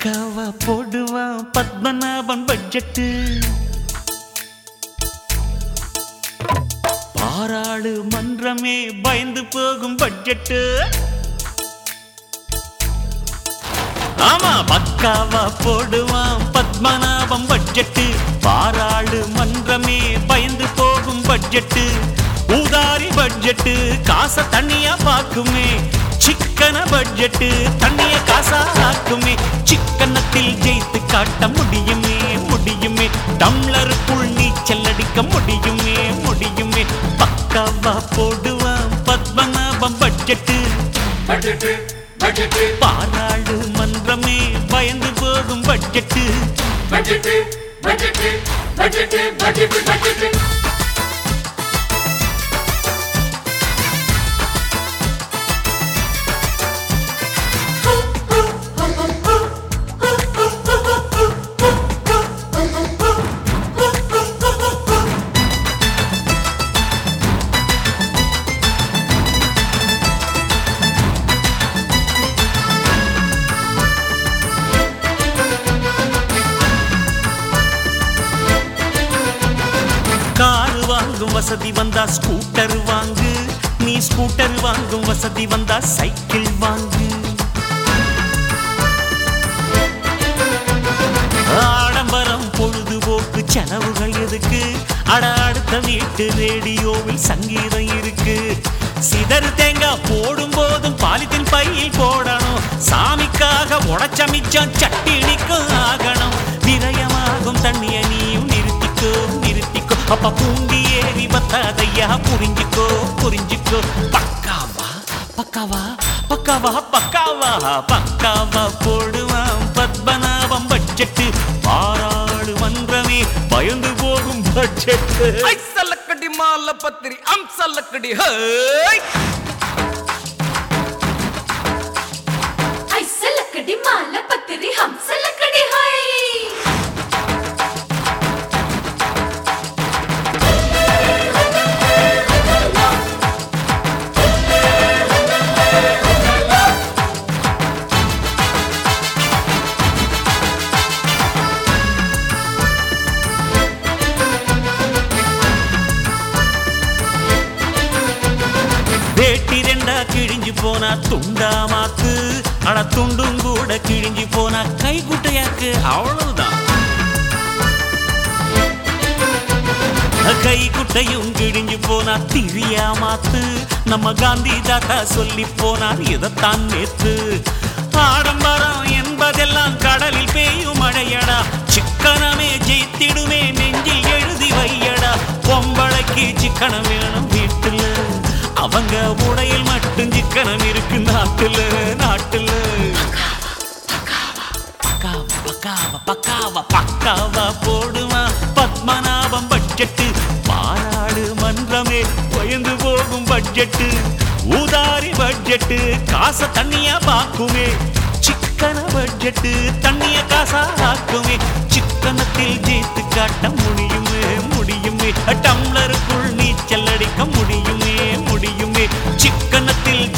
பக்காவா போடுவான் பத்மநாபன் பட்ஜெட்டு பாராளு மன்றமே பயந்து போகும் பட்ஜெட்டு ஆமா பக்காவா போடுவான் பத்மநாபம் பட்ஜெட்டு பாராளு மன்றமே பயந்து போகும் பட்ஜெட்டு ஊதாரி பட்ஜெட்டு காசை தண்ணியா பாக்குமே சிக்கன பட்ஜெட்டு தண்ணிய காசா ஆக்குமே சிக்கனத்தில் ஜெயித்து காட்ட முடியுமே முடியுமே டம்ளருக்குள் நீச்சல் அடிக்க முடியுமே முடியுமே பக்காவா போடுவான் பத்மநாபம் பட்ஜெட்டு பட்ஜெட்டு பட்ஜெட்டு பாராளு மன்றமே பயந்து போகும் budget budget budget budget budget budget car வாங்கும் வசதி வந்தா ஸ்கூட்டர் வாங்கு நீ ஸ்கூட்டர் வாங்கும் வசதி வந்தா சைக்கிள் வாங்கு ஆடம்பரம் பொழுதுபோக்கு செலவுகள் எதுக்கு அட அடுத்த வீட்டு ரேடியோவில் சங்கீதம் இருக்கு சிதறு தேங்காய் போடும் போதும் பாலித்தின் பையில் போடணும் சாமிக்காக உடைச்ச மிச்சம் சட்டினிக்கும் ஆகணும் விரயமாகும் தண்ணிய நீயும் நிறுத்திக்கோ நிறுத்திக்கோ அப்ப பூண்டி ஏறி பத்தாதையா புரிஞ்சுக்கோ புரிஞ்சுக்கோ பக்காவா பக்காவா பக்காவா பக்காவா பக்காவா போடுவான் பத்மநாபம் பட்ஜெட்டு பாராடு மன்றமே பயந்து போகும் பட்ஜெட்டு ஐசல்லக்கடி மால பத்திரி அம்சல்லக்கடி ஹை ஐசலக்கடி மால பத்திரி ஹம்சலக்கடி ஹை வேட்டி ரெண்டா கிழிஞ்சு போனா துண்டா மாத்து அட துண்டும் கூட கிழிஞ்சு போனா கை குட்டையாக்கு அவ்வளவுதான் கை குட்டையும் கிழிஞ்சு போனா திரியா மாத்து நம்ம காந்தி தாத்தா சொல்லி போனார் இதைத்தான் நேத்து ஆடம்பரம் என்பதெல்லாம் கடலில் பெய்யும் மழையடா சிக்கனமே ஜெயித்திடுமே நெஞ்சில் எழுதி வையடா பொம்பளைக்கு சிக்கனம் வேணும் வீட்டுல அவங்க உடையில் மட்டும் சிக்கனம் இருக்கு நாட்டுல நாட்டுல பக்காவா பக்காவா பக்காவா பக்காவா போடுமா பத்மநாபம் பட்ஜெட்டு பாராடு மன்றமே பயந்து போகும் பட்ஜெட்டு ஊதாரி பட்ஜெட்டு காசை தண்ணியா பாக்குமே சிக்கன பட்ஜெட்டு தண்ணிய காசா ஆக்குமே சிக்கனத்தில் ஜெயித்து காட்ட முடியுமே முடியுமே டம்ளருக்குள் நீச்சல் அடிக்க முடியுமே முடியுமே சிக்கனத்தில்